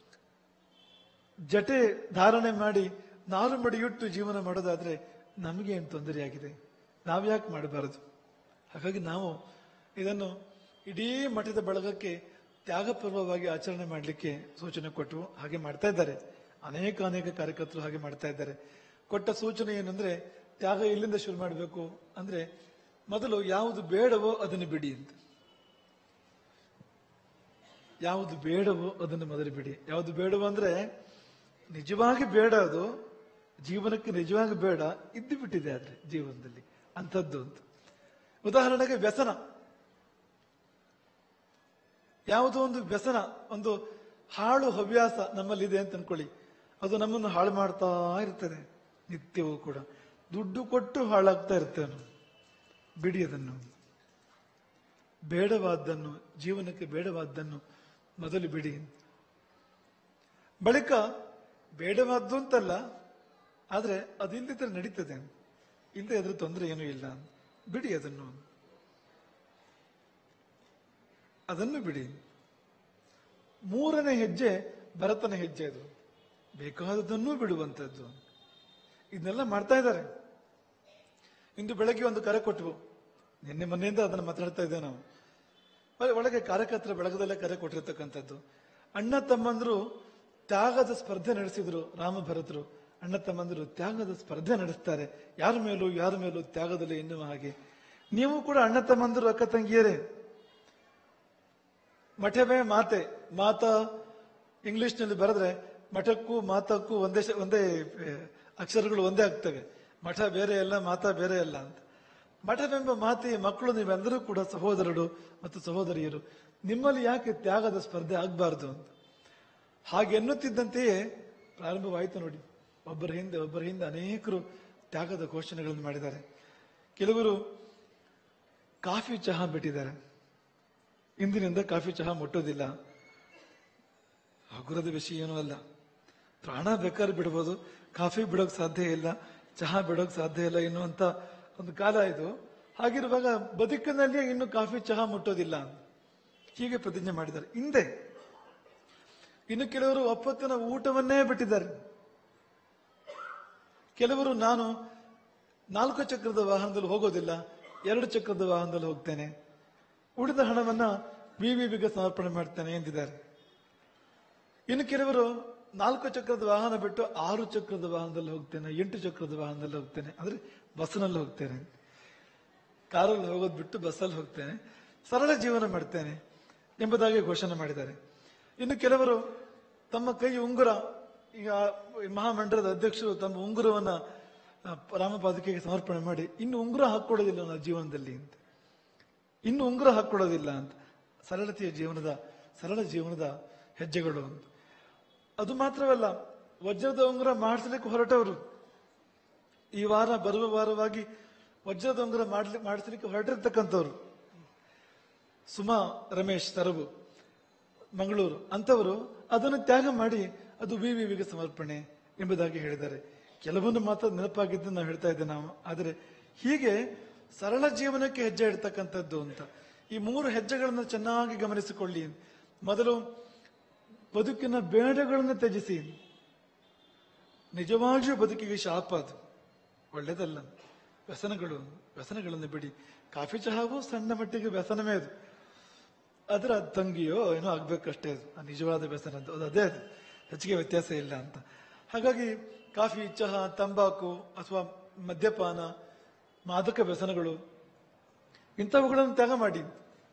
ಜಟೆ ಧಾರಣೆ ಮಾಡಿ ನಾರು ಮಡಿಯುಟ್ಟು ಜೀವನ ಮಾಡೋದಾದ್ರೆ ನಮಗೆ ಏನು ತೊಂದರೆಯಾಗಿದೆ ನಾವ್ಯಾಕೆ ಮಾಡಬಾರದು ಹಾಗಾಗಿ ನಾವು ಇದನ್ನು ಇಡೀ ಮಠದ ಬಳಗಕ್ಕೆ ತ್ಯಾಗಪೂರ್ವವಾಗಿ ಆಚರಣೆ ಮಾಡಲಿಕ್ಕೆ ಸೂಚನೆ ಕೊಟ್ಟು ಹಾಗೆ ಮಾಡ್ತಾ ಇದ್ದಾರೆ ಅನೇಕ ಅನೇಕ ಕಾರ್ಯಕರ್ತರು ಹಾಗೆ ಮಾಡ್ತಾ ಇದ್ದಾರೆ ಕೊಟ್ಟ ಸೂಚನೆ ಏನಂದ್ರೆ ತ್ಯಾಗ ಎಲ್ಲಿಂದ ಶುರು ಮಾಡಬೇಕು ಅಂದ್ರೆ ಮೊದಲು ಯಾವುದು ಬೇಡವೋ ಅದನ್ನು ಬಿಡಿ ಅಂತ ಯಾವುದು ಬೇಡವೋ ಅದನ್ನು ಮೊದಲು ಬಿಡಿ ಯಾವುದು ಬೇಡವೋ ಅಂದ್ರೆ ನಿಜವಾಗಿ ಬೇಡ ಅದು ಜೀವನಕ್ಕೆ ನಿಜವಾಗಿ ಬೇಡ ಇದ್ದು ಬಿಟ್ಟಿದೆ ಆದ್ರೆ ಜೀವನದಲ್ಲಿ ಅಂಥದ್ದು ಅಂತ ಉದಾಹರಣೆಗೆ ವ್ಯಸನ ಯಾವುದೋ ಒಂದು ವ್ಯಸನ ಒಂದು ಹಾಳು ಹವ್ಯಾಸ ನಮ್ಮಲ್ಲಿದೆ ಅಂತ ಅನ್ಕೊಳ್ಳಿ ಅದು ನಮ್ಮನ್ನು ಹಾಳು ಮಾಡ್ತಾ ಇರ್ತದೆ ನಿತ್ಯವೂ ಕೂಡ ದುಡ್ಡು ಕೊಟ್ಟು ಹಾಳಾಗ್ತಾ ಇರ್ತೇವೆ ನಾವು. ಬಿಡಿ ಅದನ್ನು ಬೇಡವಾದ್ದನ್ನು ಜೀವನಕ್ಕೆ ಬೇಡವಾದ್ದನ್ನು ಮೊದಲು ಬಿಡಿ ಬಳಿಕ ಬೇಡವಾದ್ದು ಅಂತಲ್ಲ ಆದ್ರೆ ಅದು ಇಲ್ಲದಿದ್ರೆ ನಡೀತದೆ ಇಲ್ಲದೆ ಅದ್ರ ತೊಂದರೆ ಏನೂ ಇಲ್ಲ ಬಿಡಿ ಅದನ್ನು ಅದನ್ನು ಬಿಡಿ ಮೂರನೇ ಹೆಜ್ಜೆ ಭರತನ ಹೆಜ್ಜೆ ಅದು ಬೇಕಾದದನ್ನೂ ಬಿಡುವಂಥದ್ದು ಇದನ್ನೆಲ್ಲ ಮಾಡ್ತಾ ಇದ್ದಾರೆ ಇಂದು ಬೆಳಗ್ಗೆ ಒಂದು ಕರೆ ಕೊಟ್ಟವು ನಿನ್ನೆ ಮೊನ್ನೆಯಿಂದ ಅದನ್ನು ಮಾತಾಡ್ತಾ ಇದ್ದೇವೆ ನಾವು ಒಳ- ಒಳಗೆ ಕಾರ್ಯಕರ್ತರ ಬೆಳಗದಲ್ಲೇ ಕರೆ ಕೊಟ್ಟಿರ್ತಕ್ಕಂಥದ್ದು ಅಣ್ಣ ತಮ್ಮಂದ್ರು ತ್ಯಾಗದ ಸ್ಪರ್ಧೆ ನಡೆಸಿದ್ರು ರಾಮ ಭರತರು ಅಣ್ಣ ತಮ್ಮಂದ್ರು ತ್ಯಾಗದ ಸ್ಪರ್ಧೆ ನಡೆಸ್ತಾರೆ ಯಾರ ಮೇಲೂ ಯಾರ ಮೇಲೂ ತ್ಯಾಗದಲ್ಲಿ ಎನ್ನುವ ಹಾಗೆ ನೀವು ಕೂಡ ಅಣ್ಣ ತಮ್ಮಂದ್ರು ಅಕ್ಕ ತಂಗಿಯರೇ ಮಠವೇ ಮಾತೆ ಮಾತ ಇಂಗ್ಲಿಷ್ ನಲ್ಲಿ ಬರೆದ್ರೆ ಮಠಕ್ಕೂ ಮಾತಕ್ಕೂ ಒಂದೇ ಶ- ಒಂದೇ ಆ, ಅಕ್ಷರಗಳು ಒಂದೇ ಆಗ್ತವೆ ಮಠ ಬೇರೆ ಅಲ್ಲ ಮಾತಾ ಬೇರೆ ಅಲ್ಲ ಅಂತ ಮಠವೆಂಬ ಮಾತೆ ಮಕ್ಕಳು ನೀವೆಲ್ಲರೂ ಕೂಡ ಸಹೋದರರು ಮತ್ತು ಸಹೋದರಿಯರು ನಿಮ್ಮಲ್ಲಿ ಯಾಕೆ ತ್ಯಾಗದ ಸ್ಪರ್ಧೆ ಆಗಬಾರ್ದು ಅಂತ ಹಾಗೆ ಎನ್ನುತ್ತಿದ್ದಂತೆಯೇ ಪ್ರಾರಂಭವಾಯಿತು ನೋಡಿ ಒಬ್ಬರ ಹಿಂದೆ ಒಬ್ಬರ ಹಿಂದೆ ಅನೇಕರು ತ್ಯಾಗದ ಘೋಷಣೆಗಳನ್ನು ಮಾಡಿದ್ದಾರೆ ಕೆಲವರು ಕಾಫಿ ಚಹಾ ಬಿಟ್ಟಿದ್ದಾರೆ ಇಂದಿನಿಂದ ಕಾಫಿ ಚಹಾ ಮುಟ್ಟೋದಿಲ್ಲ ಹಗುರದ ವಿಷಯ ಏನೂ ಅಲ್ಲ ಪ್ರಾಣ ಬೇಕಾದ್ರೆ ಬಿಡ್ಬೋದು ಕಾಫಿ ಬಿಡೋಕ್ ಸಾಧ್ಯ ಇಲ್ಲ ಚಹಾ ಬಿಡೋಕ್ ಸಾಧ್ಯ ಇಲ್ಲ ಎನ್ನುವಂತ ಒಂದು ಕಾಲ ಇದು ಹಾಗಿರುವಾಗ ಬದುಕಿನಲ್ಲಿ ಇನ್ನು ಕಾಫಿ ಚಹಾ ಮುಟ್ಟೋದಿಲ್ಲ ಹೀಗೆ ಪ್ರತಿಜ್ಞೆ ಮಾಡಿದ್ದಾರೆ ಹಿಂದೆ ಇನ್ನು ಕೆಲವರು ಒಪ್ಪತ್ತಿನ ಊಟವನ್ನೇ ಬಿಟ್ಟಿದ್ದಾರೆ ಕೆಲವರು ನಾನು ನಾಲ್ಕು ಚಕ್ರದ ವಾಹನದಲ್ಲಿ ಹೋಗೋದಿಲ್ಲ ಎರಡು ಚಕ್ರದ ವಾಹನದಲ್ಲಿ ಹೋಗ್ತೇನೆ ಉಳಿದ ಹಣವನ್ನ ವಿವಿಗೆ ಸಮರ್ಪಣೆ ಮಾಡ್ತೇನೆ ಎಂದಿದ್ದಾರೆ ಇನ್ನು ಕೆಲವರು ನಾಲ್ಕು ಚಕ್ರದ ವಾಹನ ಬಿಟ್ಟು ಆರು ಚಕ್ರದ ವಾಹನದಲ್ಲಿ ಹೋಗ್ತೇನೆ ಎಂಟು ಚಕ್ರದ ವಾಹನದಲ್ಲಿ ಹೋಗ್ತೇನೆ ಅಂದ್ರೆ ಬಸ್ನಲ್ಲಿ ಹೋಗ್ತೇನೆ ಕಾರಲ್ಲಿ ಹೋಗೋದು ಬಿಟ್ಟು ಬಸ್ಸಲ್ಲಿ ಹೋಗ್ತೇನೆ ಸರಳ ಜೀವನ ಮಾಡ್ತೇನೆ ಎಂಬುದಾಗಿ ಘೋಷಣೆ ಮಾಡಿದ್ದಾರೆ ಇನ್ನು ಕೆಲವರು ತಮ್ಮ ಕೈ ಉಂಗುರ ಈಗ ಈ ಮಹಾಮಂಡಲದ ಅಧ್ಯಕ್ಷರು ತಮ್ಮ ಉಂಗುರವನ್ನ ಆ, ರಾಮಪಾದಕೆಗೆ ಸಮರ್ಪಣೆ ಮಾಡಿ ಇನ್ನು ಉಂಗುರ ಹಾಕೊಡೋದಿಲ್ಲ ನಾವು ಜೀವನದಲ್ಲಿ ಅಂತ ಇನ್ನು ಉಂಗುರ ಹಾಕೊಡೋದಿಲ್ಲ ಅಂತ ಸರಳತೆಯ ಜೀವನದ ಸರಳ ಜೀವನದ ಹೆಜ್ಜೆಗಳು ಅಂತ ಅದು ಮಾತ್ರವಲ್ಲ ವಜ್ರದ ಉಂಗುರ ಮಾಡಿಸ್ಲಿಕ್ಕೆ ಹೊರಟವರು ಈ ವಾರ ಬರುವ ವಾರವಾಗಿ ವಜ್ರದ ಉಂಗುರ ಮಾಡ್ಲಿ ಮಾಡಿಸ್ಲಿಕ್ಕೆ ಹೊರಟಿರ್ತಕ್ಕಂಥವ್ರು ಸುಮಾ ರಮೇಶ್ ತರಬು ಮಂಗಳೂರು ಅಂತವರು ಅದನ್ನು ತ್ಯಾಗ ಮಾಡಿ ಅದು ವಿವಿಗೆ ಸಮರ್ಪಣೆ ಎಂಬುದಾಗಿ ಹೇಳಿದ್ದಾರೆ ಕೆಲವೊಂದು ಮಾತ್ರ ನೆನಪಾಗಿದ್ದು ನಾವು ಹೇಳ್ತಾ ಇದ್ದೆ ನಾವು ಆದರೆ ಹೀಗೆ ಸರಳ ಜೀವನಕ್ಕೆ ಹೆಜ್ಜೆ ಇಡ್ತಕ್ಕಂಥದ್ದು ಅಂತ ಈ ಮೂರು ಹೆಜ್ಜೆಗಳನ್ನು ಚೆನ್ನಾಗಿ ಗಮನಿಸಿಕೊಳ್ಳಿ ಮೊದಲು ಬದುಕಿನ ಬೇಡಗಳನ್ನು ತ್ಯಜಿಸಿ ನಿಜವಾಗಿಯೂ ಬದುಕಿಗೆ ಶಾಪ ಅದು ಒಳ್ಳೇದಲ್ಲ ವ್ಯಸನಗಳು ವ್ಯಸನಗಳನ್ನು ಬಿಡಿ ಕಾಫಿ ಚಹಾವು ಸಣ್ಣ ಮಟ್ಟಿಗೆ ವ್ಯಸನವೇ ಅದು ಅದರ ತಂಗಿಯೋ ಏನೋ ಆಗ್ಬೇಕಷ್ಟೇ ಅದು ಆ ನಿಜವಾದ ವ್ಯಸನ ಅದು ಅದು ಅದೇ ಅದು ಹೆಚ್ಚಿಗೆ ವ್ಯತ್ಯಾಸ ಇಲ್ಲ ಅಂತ ಹಾಗಾಗಿ ಕಾಫಿ ಚಹಾ ತಂಬಾಕು ಅಥವಾ ಮದ್ಯಪಾನ ಮಾದಕ ವ್ಯಸನಗಳು ಇಂಥವುಗಳನ್ನು ತ್ಯಾಗ ಮಾಡಿ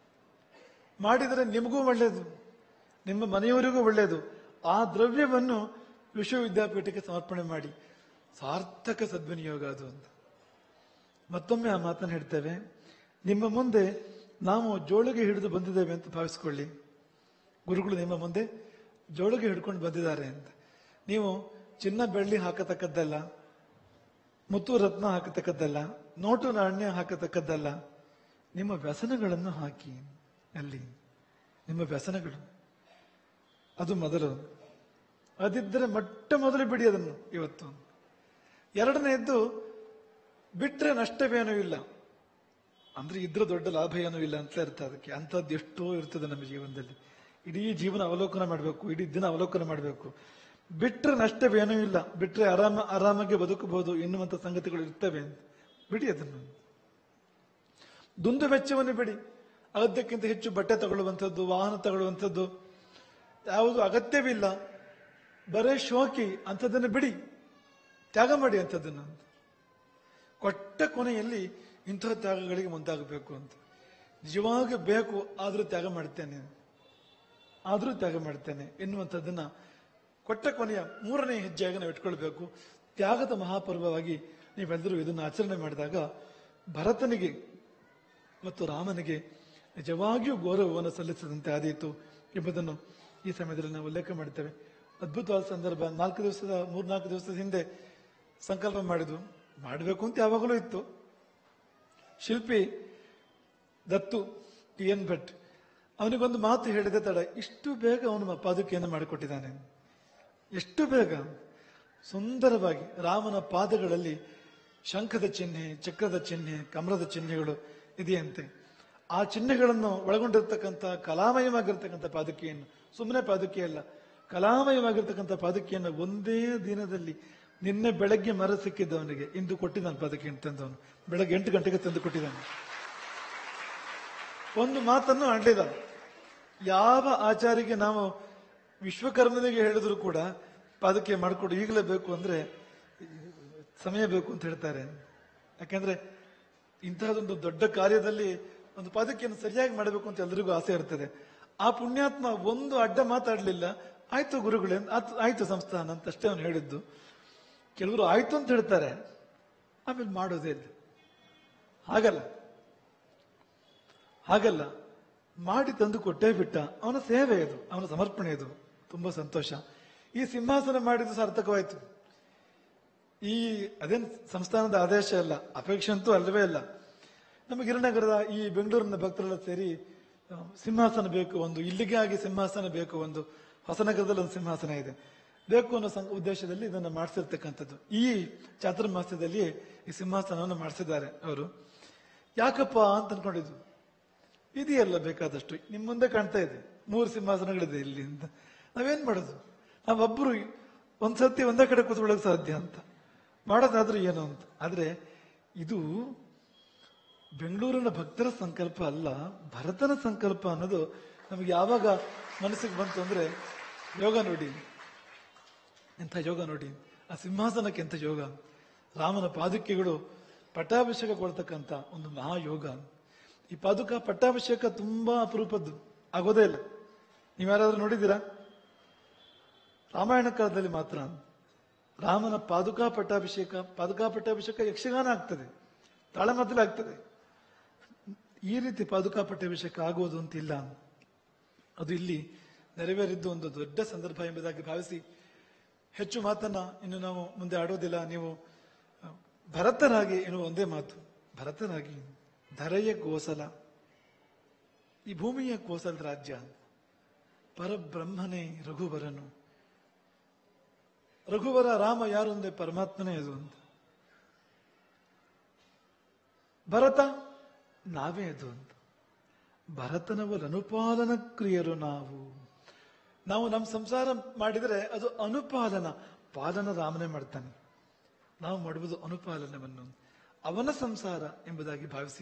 ಮಾಡಿದರೆ ನಿಮಗೂ ಒಳ್ಳೆಯದು ನಿಮ್ಮ ಮನೆಯವರಿಗೂ ಒಳ್ಳೆಯದು ಆ ದ್ರವ್ಯವನ್ನು ವಿಶ್ವವಿದ್ಯಾಪೀಠಕ್ಕೆ ಸಮರ್ಪಣೆ ಮಾಡಿ ಸಾರ್ಥಕ ಸದ್ವಿನಿಯೋಗ ಅದು ಅಂತ ಮತ್ತೊಮ್ಮೆ ಆ ಮಾತನ್ನು ಹೇಳ್ತೇವೆ ನಿಮ್ಮ ಮುಂದೆ ನಾವು ಜೋಳಿಗೆ ಹಿಡಿದು ಬಂದಿದ್ದೇವೆ ಅಂತ ಭಾವಿಸ್ಕೊಳ್ಳಿ ಗುರುಗಳು ನಿಮ್ಮ ಮುಂದೆ ಜೋಳಿಗೆ ಹಿಡ್ಕೊಂಡು ಬಂದಿದ್ದಾರೆ ಅಂತ ನೀವು ಚಿನ್ನ ಬೆಳ್ಳಿ ಹಾಕತಕ್ಕದ್ದಲ್ಲ ಮುತ್ತು ರತ್ನ ಹಾಕತಕ್ಕದ್ದಲ್ಲ ನೋಟು ನಾಣ್ಯ ಹಾಕತಕ್ಕದ್ದಲ್ಲ ನಿಮ್ಮ ವ್ಯಸನಗಳನ್ನು ಹಾಕಿ ಅಲ್ಲಿ ನಿಮ್ಮ ವ್ಯಸನಗಳು ಅದು ಮೊದಲು ಅದಿದ್ದರೆ ಮೊಟ್ಟ ಮೊದಲು ಬಿಡಿ ಅದನ್ನು ಇವತ್ತು ಎರಡನೆಯದ್ದು ಬಿಟ್ರೆ ನಷ್ಟವೇನೂ ಇಲ್ಲ ಅಂದ್ರೆ ಇದ್ರ ದೊಡ್ಡ ಲಾಭ ಏನೂ ಇಲ್ಲ ಅಂತ ಇರ್ತದೆ ಅದಕ್ಕೆ ಅಂಥದ್ದು ಎಷ್ಟೋ ಇರ್ತದೆ ನಮ್ಮ ಜೀವನದಲ್ಲಿ ಇಡೀ ಜೀವನ ಅವಲೋಕನ ಮಾಡಬೇಕು ಇಡೀ ದಿನ ಅವಲೋಕನ ಮಾಡಬೇಕು ಬಿಟ್ರೆ ನಷ್ಟವೇನೂ ಇಲ್ಲ ಬಿಟ್ರೆ ಆರಾಮ ಆರಾಮಾಗಿ ಬದುಕಬಹುದು ಎನ್ನುವಂತ ಸಂಗತಿಗಳು ಇರ್ತವೆ ಅಂತ ಬಿಡಿ ಅದನ್ನು ದುಂದು ವೆಚ್ಚವನ್ನು ಬಿಡಿ ಅಗತ್ಯಕ್ಕಿಂತ ಹೆಚ್ಚು ಬಟ್ಟೆ ತಗೊಳ್ಳುವಂಥದ್ದು ವಾಹನ ತಗೊಳ್ಳುವಂಥದ್ದು ಯಾವುದು ಅಗತ್ಯವಿಲ್ಲ ಬರೇ ಶೋಕಿ ಅಂಥದ್ದನ್ನು ಬಿಡಿ ತ್ಯಾಗ ಮಾಡಿ ಅಂಥದ್ದನ್ನು ಅಂತ ಕೊಟ್ಟ ಕೊನೆಯಲ್ಲಿ ಇಂತಹ ತ್ಯಾಗಗಳಿಗೆ ಮುಂದಾಗಬೇಕು ಅಂತ ನಿಜವಾಗಿ ಬೇಕು ಆದರೂ ತ್ಯಾಗ ಮಾಡ್ತೇನೆ ಆದರೂ ತ್ಯಾಗ ಮಾಡ್ತೇನೆ ಎನ್ನುವಂಥದ್ದನ್ನ ಕೊಟ್ಟ ಕೊನೆಯ ಮೂರನೇ ಹೆಜ್ಜೆಯಾಗಿ ನಾವು ಇಟ್ಕೊಳ್ಬೇಕು ತ್ಯಾಗದ ಮಹಾಪರ್ವವಾಗಿ ನೀವೆಲ್ಲರೂ ಇದನ್ನು ಆಚರಣೆ ಮಾಡಿದಾಗ ಭರತನಿಗೆ ಮತ್ತು ರಾಮನಿಗೆ ನಿಜವಾಗಿಯೂ ಗೌರವವನ್ನು ಸಲ್ಲಿಸದಂತೆ ಆದೀತು ಎಂಬುದನ್ನು ಈ ಸಮಯದಲ್ಲಿ ನಾವು ಉಲ್ಲೇಖ ಮಾಡ್ತೇವೆ ಅದ್ಭುತವಾದ ಸಂದರ್ಭ ನಾಲ್ಕು ದಿವಸದ ಮೂರ್ನಾಲ್ಕು ದಿವಸದ ಹಿಂದೆ ಸಂಕಲ್ಪ ಮಾಡಿದ್ವು ಮಾಡಬೇಕು ಅಂತ ಯಾವಾಗಲೂ ಇತ್ತು ಶಿಲ್ಪಿ ದತ್ತು ಟಿ ಎನ್ ಭಟ್ ಅವನಿಗೊಂದು ಮಾತು ಹೇಳಿದೆ ತಡ ಇಷ್ಟು ಬೇಗ ಅವನು ಪಾದುಕೆಯನ್ನು ಮಾಡಿಕೊಟ್ಟಿದ್ದಾನೆ ಎಷ್ಟು ಬೇಗ ಸುಂದರವಾಗಿ ರಾಮನ ಪಾದಗಳಲ್ಲಿ ಶಂಖದ ಚಿಹ್ನೆ ಚಕ್ರದ ಚಿಹ್ನೆ ಕಮಲದ ಚಿಹ್ನೆಗಳು ಇದೆಯಂತೆ ಆ ಚಿಹ್ನೆಗಳನ್ನು ಒಳಗೊಂಡಿರ್ತಕ್ಕಂಥ ಕಲಾಮಯವಾಗಿರ್ತಕ್ಕಂಥ ಪಾದುಕೆಯನ್ನು ಸುಮ್ಮನೆ ಪಾದುಕೆ ಅಲ್ಲ ಕಲಾಮಯವಾಗಿರ್ತಕ್ಕಂಥ ಪಾದುಕೆಯನ್ನು ಒಂದೇ ದಿನದಲ್ಲಿ ನಿನ್ನೆ ಬೆಳಗ್ಗೆ ಮರ ಸಿಕ್ಕಿದ್ದವನಿಗೆ ಇಂದು ಕೊಟ್ಟಿದ್ದಾನೆ ಪಾದುಕೆ ತಂದವನು ಬೆಳಗ್ಗೆ ಎಂಟು ಗಂಟೆಗೆ ತಂದು ಕೊಟ್ಟಿದ್ದಾನೆ ಒಂದು ಮಾತನ್ನು ಆಡಲಿಲ್ಲ ಯಾವ ಆಚಾರಿಗೆ ನಾವು ವಿಶ್ವಕರ್ಮನಿಗೆ ಹೇಳಿದ್ರು ಕೂಡ ಪಾದಕ್ಕೆ ಮಾಡಿಕೊಡು ಈಗಲೇ ಬೇಕು ಅಂದ್ರೆ ಸಮಯ ಬೇಕು ಅಂತ ಹೇಳ್ತಾರೆ ಯಾಕೆಂದ್ರೆ ಇಂತಹದೊಂದು ದೊಡ್ಡ ಕಾರ್ಯದಲ್ಲಿ ಒಂದು ಪಾದಕೆಯನ್ನು ಸರಿಯಾಗಿ ಮಾಡಬೇಕು ಅಂತ ಎಲ್ರಿಗೂ ಆಸೆ ಇರ್ತದೆ ಆ ಪುಣ್ಯಾತ್ಮ ಒಂದು ಅಡ್ಡ ಮಾತಾಡ್ಲಿಲ್ಲ ಆಯ್ತು ಗುರುಗಳೇ ಆಯ್ತು ಆಯ್ತು ಸಂಸ್ಥಾನ ಅಂತ ಅಷ್ಟೇ ಅವನು ಹೇಳಿದ್ದು ಕೆಲವರು ಆಯ್ತು ಅಂತ ಹೇಳ್ತಾರೆ ಆಮೇಲೆ ಮಾಡೋದೇ ಇಲ್ಲ ಹಾಗಲ್ಲ ಹಾಗಲ್ಲ ಮಾಡಿ ತಂದು ಕೊಟ್ಟೇ ಬಿಟ್ಟ ಅವನ ಸೇವೆ ಇದು ಅವನ ಸಮರ್ಪಣೆ ಇದು ತುಂಬಾ ಸಂತೋಷ ಈ ಸಿಂಹಾಸನ ಮಾಡಿದ್ದು ಸಾರ್ಥಕವಾಯಿತು ಈ ಅದೇನ್ ಸಂಸ್ಥಾನದ ಆದೇಶ ಅಲ್ಲ ಅಪೇಕ್ಷೆ ಅಂತೂ ಅಲ್ಲವೇ ಅಲ್ಲ ನಮ್ಮ ಗಿರಿನಗರದ ಈ ಬೆಂಗಳೂರಿನ ಭಕ್ತರೆಲ್ಲ ಸೇರಿ ಆ, ಸಿಂಹಾಸನ ಬೇಕು ಒಂದು ಇಲ್ಲಿಗೆ ಆಗಿ ಸಿಂಹಾಸನ ಬೇಕು ಒಂದು ಹೊಸನಗರದಲ್ಲಿ ಒಂದು ಸಿಂಹಾಸನ ಇದೆ ಬೇಕು ಅನ್ನೋ ಸಂ- ಉದ್ದೇಶದಲ್ಲಿ ಇದನ್ನು ಮಾಡಿಸಿರ್ತಕ್ಕಂಥದ್ದು ಈ ಚಾತುರ್ಮಾಸ್ಯದಲ್ಲಿ ಈ ಸಿಂಹಾಸನವನ್ನು ಮಾಡಿಸಿದ್ದಾರೆ ಅವರು ಯಾಕಪ್ಪ ಅಂತ ಅನ್ಕೊಂಡಿದ್ವು ಇದೆಯಲ್ಲ ಬೇಕಾದಷ್ಟು ನಿಮ್ ಮುಂದೆ ಕಾಣ್ತಾ ಇದೆ ಮೂರು ಸಿಂಹಾಸನಗಳಿದೆ ಇಲ್ಲಿ ಅಂತ ನಾವೇನ್ ಮಾಡೋದು ನಾವೊಬ್ರು ಒಂದ್ಸತಿ ಒಂದೇ ಕಡೆ ಕೂತ್ಕೊಳ್ಳೋಕೆ ಸಾಧ್ಯ ಅಂತ ಮಾಡೋದಾದ್ರೂ ಏನು ಅಂತ ಆದ್ರೆ ಇದು ಬೆಂಗಳೂರಿನ ಭಕ್ತರ ಸಂಕಲ್ಪ ಅಲ್ಲ ಭರತನ ಸಂಕಲ್ಪ ಅನ್ನೋದು ನಮಗೆ ಯಾವಾಗ ಮನಸ್ಸಿಗೆ ಬಂತು ಅಂದ್ರೆ ಯೋಗ ನೋಡಿ ಎಂಥ ಯೋಗ ನೋಡಿ ಆ ಸಿಂಹಾಸನಕ್ಕೆ ಎಂಥ ಯೋಗ ರಾಮನ ಪಾದುಕೆಗಳು ಪಟ್ಟಾಭಿಷೇಕ ಕೊಡ್ತಕ್ಕಂಥ ಒಂದು ಮಹಾಯೋಗ ಈ ಪಾದುಕ ಪಟ್ಟಾಭಿಷೇಕ ತುಂಬಾ ಅಪರೂಪದ್ದು ಆಗೋದೇ ಇಲ್ಲ ನೀವ್ಯಾರಾದ್ರೂ ನೋಡಿದ್ದೀರಾ ರಾಮಾಯಣ ಕಾಲದಲ್ಲಿ ಮಾತ್ರ ರಾಮನ ಪಾದುಕಾ ಪಟ್ಟಾಭಿಷೇಕ ಪಾದುಕಾ ಪಟ್ಟಾಭಿಷೇಕ ಯಕ್ಷಗಾನ ಆಗ್ತದೆ ತಾಳಮದ್ದಲೆ ಆಗ್ತದೆ ಈ ರೀತಿ ಪಾದುಕಾ ಪಟ್ಟಾಭಿಷೇಕ ಆಗುವುದು ಅಂತಿಲ್ಲ ಅದು ಇಲ್ಲಿ ನೆರವೇರಿದ್ದು ಒಂದು ದೊಡ್ಡ ಸಂದರ್ಭ ಎಂಬುದಾಗಿ ಭಾವಿಸಿ ಹೆಚ್ಚು ಮಾತನ್ನ ಇನ್ನು ನಾವು ಮುಂದೆ ಆಡೋದಿಲ್ಲ ನೀವು ಅಹ್, ಭರತರಾಗಿ ಎನ್ನುವ ಒಂದೇ ಮಾತು ಭರತರಾಗಿ ಧರೆಯ ಕೋಸಲ ಈ ಭೂಮಿಯ ಕೋಸಲ ರಾಜ್ಯ ಪರಬ್ರಹ್ಮನೇ ರಘುವರನು ರಘುವರ ರಾಮ ಯಾರು ಅಂದ್ರೆ ಪರಮಾತ್ಮನೇ ಅದು ಅಂತ ಭರತ ನಾವೇ ಅದು ಅಂತ ಭರತನವರ ಅನುಪಾಲನ ಕ್ರಿಯರು ನಾವು ನಾವು ನಮ್ಮ ಸಂಸಾರ ಮಾಡಿದರೆ ಅದು ಅನುಪಾಲನ ಪಾಲನ ರಾಮನೇ ಮಾಡ್ತಾನೆ ನಾವು ಮಾಡುವುದು ಅನುಪಾಲನವನ್ನು ಅವನ ಸಂಸಾರ ಎಂಬುದಾಗಿ ಭಾವಿಸಿ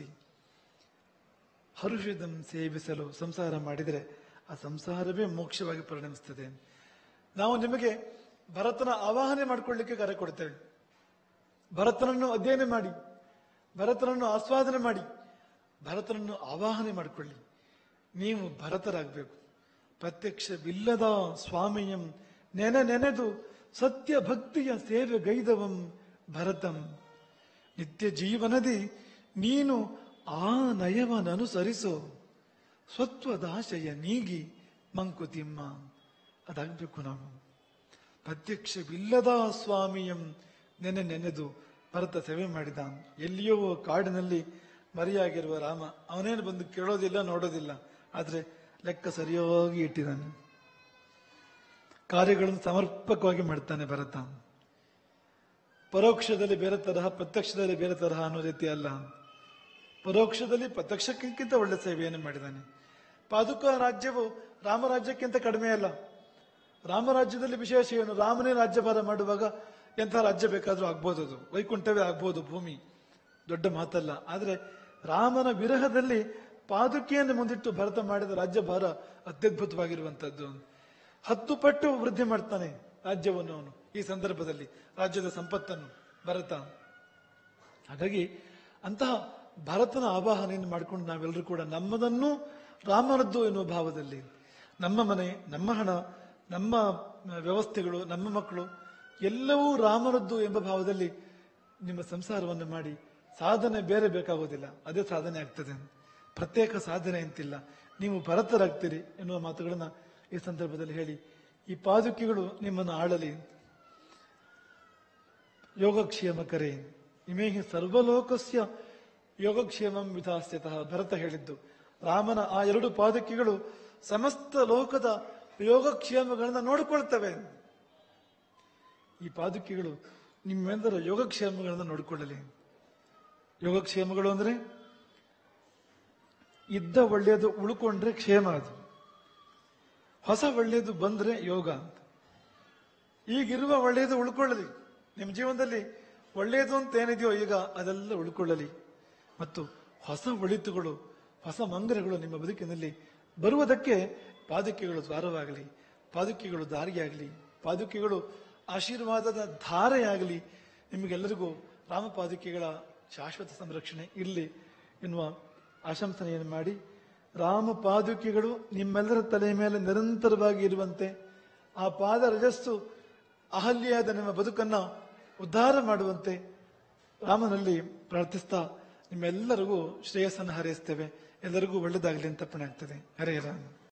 ಹರುಷದಂ ಸೇವಿಸಲು ಸಂಸಾರ ಮಾಡಿದರೆ ಆ ಸಂಸಾರವೇ ಮೋಕ್ಷವಾಗಿ ಪರಿಣಮಿಸ್ತದೆ ನಾವು ನಿಮಗೆ ಭರತನ ಆವಾಹನೆ ಮಾಡಿಕೊಳ್ಳಿಕ್ಕೆ ಕರೆ ಕೊಡ್ತೇವೆ ಭರತನನ್ನು ಅಧ್ಯಯನ ಮಾಡಿ ಭರತನನ್ನು ಆಸ್ವಾದನೆ ಮಾಡಿ ಭರತನನ್ನು ಆವಾಹನೆ ಮಾಡಿಕೊಳ್ಳಿ ನೀವು ಭರತರಾಗಬೇಕು ಪ್ರತ್ಯಕ್ಷವಿಲ್ಲದ ಸ್ವಾಮಿಯಂ ನೆನೆ ನೆನೆದು ಸತ್ಯ ಭಕ್ತಿಯ ಸೇವೆಗೈದವಂ ಭರತಂ ನಿತ್ಯ ಜೀವನದಿ ನೀನು ಆ ನಯವನನುಸರಿಸೋ ಸ್ವತ್ವದಾಶಯ ನೀಗಿ ಮಂಕುತಿಮ್ಮ ಅದಾಗಬೇಕು ನಾವು ಪ್ರತ್ಯಕ್ಷವಿಲ್ಲದ ಸ್ವಾಮಿಯಂ ನೆನೆ ನೆನೆದು ಭರತ ಸೇವೆ ಮಾಡಿದ ಎಲ್ಲಿಯೋ ಕಾಡಿನಲ್ಲಿ ಮರಿಯಾಗಿರುವ ರಾಮ ಅವನೇನು ಬಂದು ಕೇಳೋದಿಲ್ಲ ನೋಡೋದಿಲ್ಲ ಆದ್ರೆ ಲೆಕ್ಕ ಸರಿಯಾಗಿ ಇಟ್ಟಿದ್ದಾನೆ ಕಾರ್ಯಗಳನ್ನು ಸಮರ್ಪಕವಾಗಿ ಮಾಡ್ತಾನೆ ಭರತ ಪರೋಕ್ಷದಲ್ಲಿ ಬೇರೆ ತರಹ ಪ್ರತ್ಯಕ್ಷದಲ್ಲಿ ಬೇರೆ ತರಹ ಅನ್ನೋ ರೀತಿ ಅಲ್ಲ ಪರೋಕ್ಷದಲ್ಲಿ ಪ್ರತ್ಯಕ್ಷಕ್ಕಿಂತ ಒಳ್ಳೆ ಸೇವೆಯನ್ನು ಮಾಡಿದ್ದಾನೆ ಪಾದುಕ ರಾಜ್ಯವು ರಾಮರಾಜ್ಯಕ್ಕಿಂತ ಕಡಿಮೆ ಅಲ್ಲ ರಾಮರಾಜ್ಯದಲ್ಲಿ ವಿಶೇಷ ಏನು ರಾಮನೇ ರಾಜ್ಯಭಾರ ಮಾಡುವಾಗ ಎಂಥ ರಾಜ್ಯ ಬೇಕಾದ್ರೂ ಆಗ್ಬೋದು ಅದು ವೈಕುಂಠವೇ ಆಗ್ಬೋದು ಭೂಮಿ ದೊಡ್ಡ ಮಾತಲ್ಲ ಆದ್ರೆ ರಾಮನ ವಿರಹದಲ್ಲಿ ಪಾದುಕೆಯನ್ನು ಮುಂದಿಟ್ಟು ಭರತ ಮಾಡಿದ ರಾಜ್ಯಭಾರ ಅತ್ಯದ್ಭುತವಾಗಿರುವಂತದ್ದು ಹತ್ತು ಪಟ್ಟು ವೃದ್ಧಿ ಮಾಡ್ತಾನೆ ರಾಜ್ಯವನ್ನು ಅವನು ಈ ಸಂದರ್ಭದಲ್ಲಿ ರಾಜ್ಯದ ಸಂಪತ್ತನ್ನು ಭರತ ಹಾಗಾಗಿ ಅಂತಹ ಭರತನ ಆವಾಹನೆಯನ್ನು ಮಾಡಿಕೊಂಡು ನಾವೆಲ್ಲರೂ ಕೂಡ ನಮ್ಮದನ್ನು ರಾಮನದ್ದು ಎನ್ನುವ ಭಾವದಲ್ಲಿ ನಮ್ಮ ಮನೆ ನಮ್ಮ ಹಣ ನಮ್ಮ ವ್ಯವಸ್ಥೆಗಳು ನಮ್ಮ ಮಕ್ಕಳು ಎಲ್ಲವೂ ರಾಮನದ್ದು ಎಂಬ ಭಾವದಲ್ಲಿ ನಿಮ್ಮ ಸಂಸಾರವನ್ನು ಮಾಡಿ ಸಾಧನೆ ಬೇರೆ ಬೇಕಾಗೋದಿಲ್ಲ ಅದೇ ಸಾಧನೆ ಆಗ್ತದೆ ಪ್ರತ್ಯೇಕ ಸಾಧನೆ ಅಂತಿಲ್ಲ ನೀವು ಭರತರಾಗ್ತೀರಿ ಎನ್ನುವ ಮಾತುಗಳನ್ನ ಈ ಸಂದರ್ಭದಲ್ಲಿ ಹೇಳಿ ಈ ಪಾದುಕೆಗಳು ನಿಮ್ಮನ್ನು ಆಳಲಿ ಯೋಗಕ್ಷೇಮಕರೇ ಇಮೇ ಹಿ ಸರ್ವಲೋಕಸ್ಯ ಯೋಗಕ್ಷೇಮಂ ವಿಧಾಸ್ಯತಃ ಭರತ ಹೇಳಿದ್ದು ರಾಮನ ಆ ಎರಡು ಪಾದಕಿಗಳು ಸಮಸ್ತ ಲೋಕದ ಯೋಗಕ್ಷೇಮಗಳನ್ನ ನೋಡಿಕೊಳ್ತವೆ ಈ ಪಾದುಕೆಗಳು ನಿಮ್ಮೆಲ್ಲರ ಯೋಗಕ್ಷೇಮಗಳನ್ನ ನೋಡಿಕೊಳ್ಳಲಿ ಯೋಗಕ್ಷೇಮಗಳು ಅಂದ್ರೆ ಇದ್ದ ಒಳ್ಳೆಯದು ಉಳ್ಕೊಂಡ್ರೆ ಕ್ಷೇಮ ಅದು ಹೊಸ ಒಳ್ಳೆಯದು ಬಂದ್ರೆ ಯೋಗ ಅಂತ ಈಗಿರುವ ಒಳ್ಳೆಯದು ಉಳ್ಕೊಳ್ಳಲಿ ನಿಮ್ಮ ಜೀವನದಲ್ಲಿ ಒಳ್ಳೆಯದು ಅಂತ ಏನಿದೆಯೋ ಈಗ ಅದೆಲ್ಲ ಉಳ್ಕೊಳ್ಳಲಿ ಮತ್ತು ಹೊಸ ಒಳಿತುಗಳು ಹೊಸ ಮಂಗರಗಳು ನಿಮ್ಮ ಬದುಕಿನಲ್ಲಿ ಬರುವುದಕ್ಕೆ ಪಾದುಕೆಗಳು ದ್ವಾರವಾಗಲಿ ಪಾದುಕೆಗಳು ದಾರಿಯಾಗಲಿ ಪಾದುಕೆಗಳು ಆಶೀರ್ವಾದದ ಧಾರೆಯಾಗಲಿ ನಿಮಗೆಲ್ಲರಿಗೂ ರಾಮ ಪಾದುಕೆಗಳ ಶಾಶ್ವತ ಸಂರಕ್ಷಣೆ ಇರಲಿ ಎನ್ನುವ ಆಶಂಸನೆಯನ್ನು ಮಾಡಿ ರಾಮ ಪಾದುಕೆಗಳು ನಿಮ್ಮೆಲ್ಲರ ತಲೆಯ ಮೇಲೆ ನಿರಂತರವಾಗಿ ಇರುವಂತೆ ಆ ಪಾದ ರಜಸ್ಸು ಅಹಲ್ಯಾದ ನಿಮ್ಮ ಬದುಕನ್ನ ಉದ್ಧಾರ ಮಾಡುವಂತೆ ರಾಮನಲ್ಲಿ ಪ್ರಾರ್ಥಿಸ್ತಾ ನಿಮ್ಮೆಲ್ಲರಿಗೂ ಶ್ರೇಯಸ್ಸನ್ನು ಹಾರೈಸ್ತೇವೆ ಎಲ್ಲರಿಗೂ ಒಳ್ಳೆಯದಾಗಲಿ ಅಂತ ಅರ್ಪಣೆ ಆಗ್ತದೆ ಹರೇ ರಾಮ